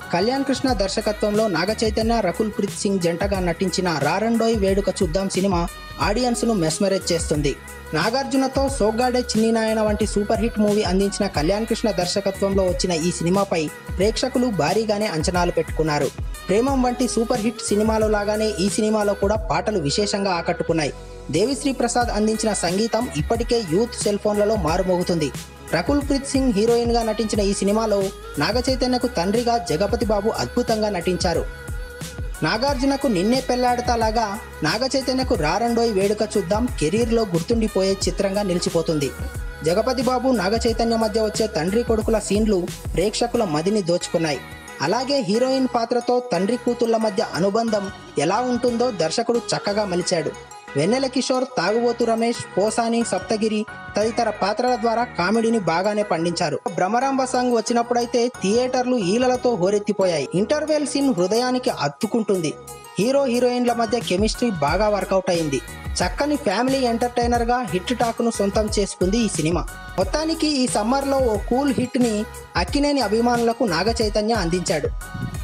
కళ్యాణ్ కృష్ణ దర్శకత్వంలో నాగ చైతన్య రకుల్ ప్రీత్ సింగ్ జంటగా నటించిన రారండోయ్ వేడుక చూద్దాం సినిమా ఆడియన్స్ ను మెస్మరైజ్ చేస్తుంది నాగార్జునతో సోగ్గాడే చిన్ని నాయన వంటి సూపర్ హిట్ మూవీ అందించిన కళ్యాణ్ కృష్ణ దర్శకత్వంలో వచ్చిన ఈ సినిమాపై ప్రేక్షకులు భారీగానే అంచనాలు పెట్టుకున్నారు ప్రేమం వంటి సూపర్ హిట్ సినిమాలో లాగానే ఈ సినిమాలో కూడా పాటలు విశేషంగా ఆకట్టుకున్నాయి దేవిశ్రీ ప్రసాద్ అందించిన సంగీతం ఇప్పటికే యూత్ సెల్ ఫోన్లలో మారుమోగుతుంది రకుల్ ప్రీత్ సింగ్ హీరోయిన్ గా నటించిన ఈ సినిమాలో నాగ చైతన్యకు తండ్రిగా జగపతి బాబు అద్భుతంగా నటించారు నాగార్జునకు నిన్నే పెళ్లాడతా లాగా నాగ చైతన్యకు రారండోయ్ వేడుక చూద్దాం కెరీర్లో గుర్తుండిపోయే చిత్రంగా నిలిచిపోతుంది జగపతి బాబు నాగ చైతన్య మధ్య వచ్చే తండ్రి కొడుకుల సీన్లు ప్రేక్షకుల మదిని దోచుకున్నాయి అలాగే హీరోయిన్ పాత్రతో తండ్రి కూతుళ్ల మధ్య అనుబంధం ఎలా ఉంటుందో దర్శకుడు చక్కగా మలిచాడు వెన్నెల కిషోర్ తాగుబోతు రమేష్ పోసాని సప్తగిరి తదితర పాత్రల ద్వారా కామెడీని బాగానే పండించారు భ్రమరాంబ సాంగ్ వచ్చినప్పుడైతే థియేటర్లు ఈలలతో హోరెత్తిపోయాయి ఇంటర్వెల్ సీన్ హృదయానికి అత్తుకుంటుంది హీరో హీరోయిన్ల మధ్య కెమిస్ట్రీ బాగా వర్కౌట్ అయింది చక్కని ఫ్యామిలీ ఎంటర్టైనర్ గా హిట్ టాక్ ను సొంతం చేసుకుంది ఈ సినిమా మొత్తానికి ఈ సమ్మర్ లో ఓ కూల్ హిట్ ని అక్కినేని అభిమానులకు నాగ చైతన్య అందించాడు